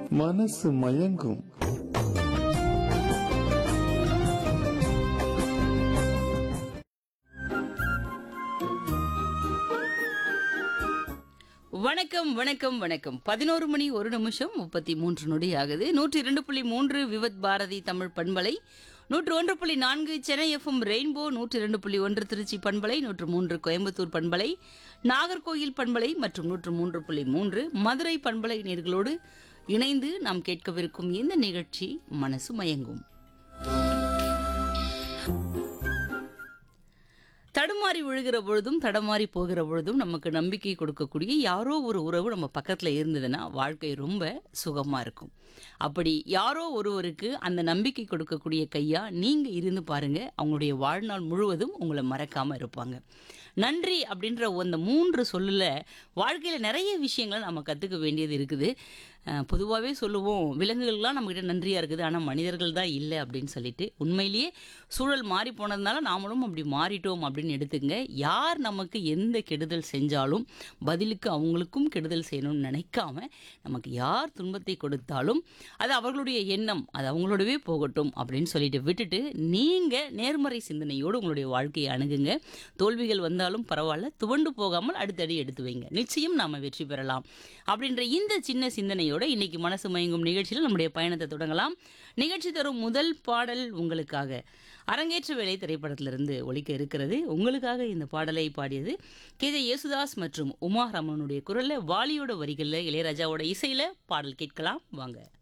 மனசு மயங்கும் வணக்கம் வணக்கம் வணக்கம் பதினோரு மணி ஒரு நிமிஷம் முப்பத்தி மூன்று நொடி ஆகுது நூற்றி இரண்டு புள்ளி மூன்று விவத் பாரதி தமிழ் பண்பலை நூற்று ஒன்று புள்ளி நான்கு சென்னை எஃப்எம் ரெயின்போ நூற்றி இரண்டு புள்ளி ஒன்று திருச்சி பண்பலை நூற்று மூன்று கோயம்புத்தூர் பண்பலை நாகர்கோயில் பண்பலை மற்றும் நூற்று மூன்று புள்ளி மூன்று மதுரை பண்பலை நேர்களோடு இணைந்து நாம் கேட்கவிருக்கும் இந்த நிகழ்ச்சி மனசு மயங்கும் தடுமாறி விழுகிற பொழுதும் தடமாறி போகிற பொழுதும் நமக்கு நம்பிக்கை கொடுக்கக்கூடிய யாரோ ஒரு உறவு நம்ம பக்கத்தில் இருந்ததுன்னா வாழ்க்கை ரொம்ப சுகமாக இருக்கும் அப்படி யாரோ ஒருவருக்கு அந்த நம்பிக்கை கொடுக்கக்கூடிய கையா நீங்கள் இருந்து பாருங்க அவங்களுடைய வாழ்நாள் முழுவதும் உங்களை மறக்காமல் இருப்பாங்க நன்றி அப்படின்ற அந்த மூன்று சொல்லில் வாழ்க்கையில் நிறைய விஷயங்களை நம்ம கற்றுக்க வேண்டியது இருக்குது பொதுவாகவே சொல்லுவோம் விலங்குகள்லாம் நம்மக்கிட்ட நன்றியாக இருக்குது ஆனால் மனிதர்கள் தான் இல்லை அப்படின்னு சொல்லிட்டு உண்மையிலேயே சூழல் மாறி போனதுனால நாமளும் அப்படி மாறிட்டோம் அப்படின்னு எடுத்துங்க யார் நமக்கு எந்த கெடுதல் செஞ்சாலும் பதிலுக்கு அவங்களுக்கும் கெடுதல் செய்யணும்னு நினைக்காம நமக்கு யார் துன்பத்தை கொடுத்தாலும் அது அவர்களுடைய எண்ணம் அது அவங்களோடவே போகட்டும் அப்படின்னு சொல்லிட்டு விட்டுட்டு நீங்கள் நேர்மறை சிந்தனையோடு உங்களுடைய வாழ்க்கையை அணுகுங்க தோல்விகள் வந்தாலும் பரவாயில்ல துவண்டு போகாமல் அடுத்தடி எடுத்து வைங்க நிச்சயம் நாம் வெற்றி பெறலாம் அப்படின்ற இந்த சின்ன சிந்தனையோட இன்னைக்கு மனசு மயங்கும் நிகழ்ச்சியில் நம்முடைய பயணத்தை தொடங்கலாம் நிகழ்ச்சி தரும் முதல் பாடல் உங்களுக்காக அரங்கேற்ற வேலை திரைப்படத்திலிருந்து ஒலிக்க இருக்கிறது உங்களுக்காக இந்த பாடலை பாடியது கே ஜே யேசுதாஸ் மற்றும் உமா ரமணனுடைய குரல்ல வாலியோட வரிகளில் இளையராஜாவோட இசையில பாடல் கேட்கலாம் வாங்க